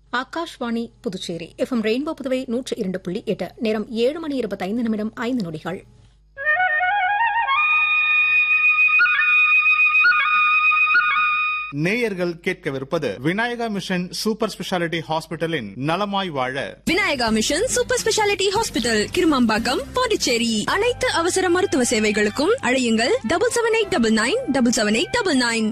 Akashvani Puducherry FM rainbow Puduvai நூற்று இரண்டு புள்ளி எட்டு நேரம் ஏழு மணி இருபத்தைந்து நிமிடம் ஐந்து நொடிகள் நேயர்கள் கேட்கவிருப்பது விநாயகா மிஷன் சூப்பர் ஸ்பெஷாலிட்டி ஹாஸ்பிட்டலின் நலமாய் வாழ Vinayaka mission super speciality hospital Kirumampakkam Pondicherry அனைத்து அவசர மருத்துவ சேவைகளுக்கும் அழையுங்கள் double seven eight double nine double seven eight double nine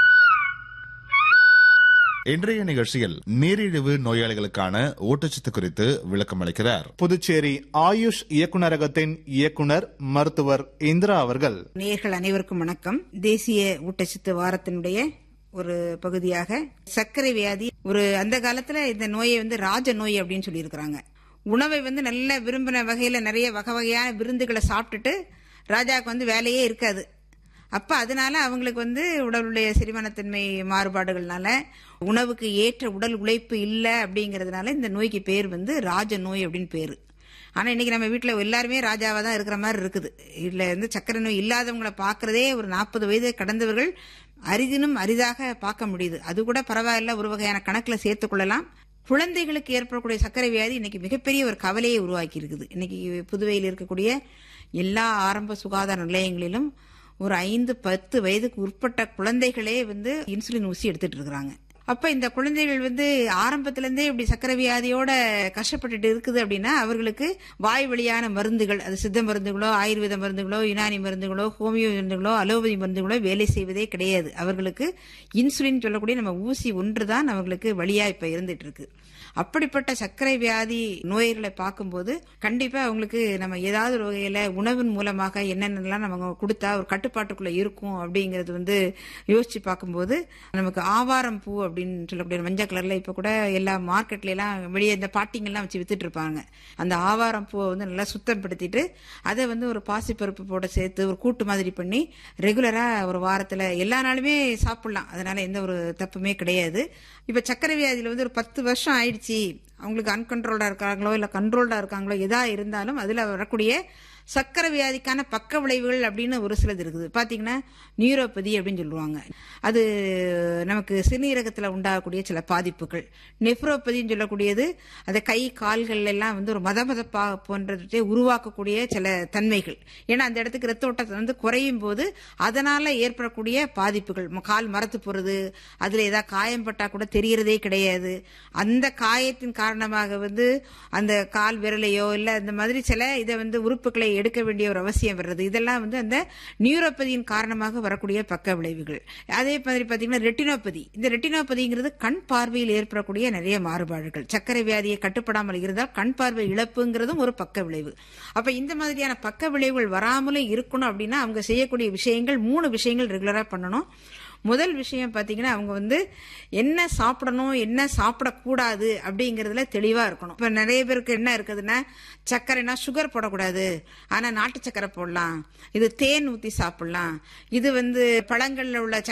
இன்றைய நிகழ்ச்சியில் நீரிழிவு நோயாளிகளுக்கான ஊட்டச்சத்து குறித்து விளக்கம் அளிக்கிறார் புதுச்சேரி ஆயுஷ் இயக்குநரகத்தின் இயக்குனர் மருத்துவர் இந்திரா அவர்கள் நேயர்கள் அனைவருக்கும் வணக்கம் தேசிய ஊட்டச்சத்து வாரத்தினுடைய ஒரு பகுதியாக சர்க்கரை வியாதி ஒரு அந்த காலத்துல இந்த நோயை வந்து ராஜ நோய் அப்படின்னு சொல்லியிருக்கிறாங்க உணவை வந்து நல்ல விரும்பின வகையில நிறைய வகை வகையான விருந்துகளை சாப்பிட்டுட்டு ராஜாவுக்கு வந்து வேலையே இருக்காது அப்ப அதனால அவங்களுக்கு வந்து உடலுடைய செரிமானத்தன்மை மாறுபாடுகள்னால உணவுக்கு ஏற்ற உடல் உழைப்பு இல்லை அப்படிங்கறதுனால இந்த நோய்க்கு பேர் வந்து ராஜ நோய் அப்படின்னு பேரு ஆனா இன்னைக்கு நம்ம வீட்டுல எல்லாருமே ராஜாவா தான் இருக்கிற மாதிரி இருக்குது இதுல வந்து சக்கரை நோய் இல்லாதவங்களை பாக்குறதே ஒரு நாற்பது வயது கடந்தவர்கள் அரிதினும் அரிதாக பார்க்க முடியுது அது கூட பரவாயில்ல ஒரு வகையான கணக்குல சேர்த்துக் கொள்ளலாம் குழந்தைகளுக்கு ஏற்படக்கூடிய சர்க்கரை வியாதி இன்னைக்கு மிகப்பெரிய ஒரு கவலையை உருவாக்கி இருக்குது இன்னைக்கு புதுவையில் இருக்கக்கூடிய எல்லா ஆரம்ப சுகாதார நிலையங்களிலும் ஒரு ஐந்து பத்து வயதுக்கு உட்பட்ட குழந்தைகளே வந்து இன்சுலின் ஊசி எடுத்துட்டு இருக்கிறாங்க அப்ப இந்த குழந்தைகள் வந்து ஆரம்பத்துல இருந்தே இப்படி சக்கரை வியாதியோட கஷ்டப்பட்டுட்டு இருக்குது அப்படின்னா அவர்களுக்கு வாய் வழியான மருந்துகள் அது சித்த மருந்துகளோ ஆயுர்வேத மருந்துகளோ யுனானி மருந்துகளோ ஹோமியோ மருந்துகளோ அலோபதி மருந்துகளோ வேலை செய்வதே கிடையாது அவர்களுக்கு இன்சுலின் சொல்லக்கூடிய நம்ம ஊசி ஒன்று தான் அவர்களுக்கு வழியா இப்ப இருந்துட்டு இருக்கு அப்படிப்பட்ட சர்க்கரை வியாதி நோய்களை பார்க்கும்போது கண்டிப்பா அவங்களுக்கு நம்ம ஏதாவது ஒரு வகையில உணவின் மூலமாக என்னென்னலாம் நம்ம கொடுத்தா ஒரு கட்டுப்பாட்டுக்குள்ள இருக்கும் அப்படிங்கறது வந்து யோசிச்சு பார்க்கும்போது நமக்கு ஆவாரம் பூ அப்படின்னு சொல்லக்கூடிய மஞ்சள் கலர்ல இப்ப கூட எல்லா மார்க்கெட்ல எல்லாம் வெளியே இந்த பாட்டிங்கெல்லாம் வச்சு வித்துட்டு இருப்பாங்க அந்த ஆவாரம் பூவை வந்து நல்லா சுத்தப்படுத்திட்டு அதை வந்து ஒரு பாசிப்பருப்பு போட சேர்த்து ஒரு கூட்டு மாதிரி பண்ணி ரெகுலரா ஒரு வாரத்துல எல்லா நாளுமே சாப்பிடலாம் அதனால எந்த ஒரு தப்புமே கிடையாது இப்ப சக்கரை வியாதியில வந்து ஒரு பத்து வருஷம் ஆயிடுச்சு அவங்களுக்கு அன்கண்ட்ரோல்டா இருக்காங்களோ இல்ல கண்ட்ரோல்டா இருக்காங்களோ எதா இருந்தாலும் அதுல வரக்கூடிய சக்கரை வியாதிக்கான பக்க விளைவுகள் அப்படின்னு ஒரு சிலது இருக்குது பாத்தீங்கன்னா நியூரோபதி அப்படின்னு சொல்லுவாங்க அது நமக்கு சிறுநீரகத்தில் உண்டாகக்கூடிய சில பாதிப்புகள் நெஃப்ரோபதின்னு சொல்லக்கூடியது அதை கை கால்கள் எல்லாம் வந்து ஒரு மத மதப்பா போன்றதை உருவாக்கக்கூடிய சில தன்மைகள் ஏன்னா அந்த இடத்துக்கு ரத்த ஓட்டத்தை வந்து குறையும் போது அதனால ஏற்படக்கூடிய பாதிப்புகள் கால் மரத்து போறது அதுல ஏதாவது காயம் பட்டா கூட தெரியறதே கிடையாது அந்த காயத்தின் காரணமாக வந்து அந்த கால் விரலையோ இல்ல இந்த மாதிரி சில இதை வந்து உறுப்புகளை எடுக்க வேண்டிய ஒரு அவசியம் வர்றது இதெல்லாம் வந்து அந்த நியூரோபதியின் காரணமாக வரக்கூடிய பக்க விளைவுகள் அதே மாதிரி பாத்தீங்கன்னா ரெட்டினோபதி இந்த ரெட்டினோபதிங்கிறது கண் பார்வையில் ஏற்படக்கூடிய நிறைய மாறுபாடுகள் சர்க்கரை வியாதியை கட்டுப்படாமல் இருந்தால் கண் பார்வை இழப்புங்கிறதும் ஒரு பக்க விளைவு அப்ப இந்த மாதிரியான பக்க விளைவுகள் வராமலும் இருக்கணும் அப்படின்னா அவங்க செய்யக்கூடிய விஷயங்கள் மூணு விஷயங்கள் ரெகுலரா பண்ணணும் முதல் விஷயம் பாத்தீங்கன்னா அவங்க வந்து என்ன சாப்பிடணும் என்ன சாப்பிடக்கூடாது அப்படிங்கறதுல தெளிவா இருக்கணும் இப்ப நிறைய பேருக்கு என்ன இருக்குதுன்னா சர்க்கரைனா சுகர் போடக்கூடாது ஆனா நாட்டு சர்க்கரை போடலாம் இது தேன் ஊத்தி சாப்பிடலாம் இது வந்து பழங்கள்ல உள்ள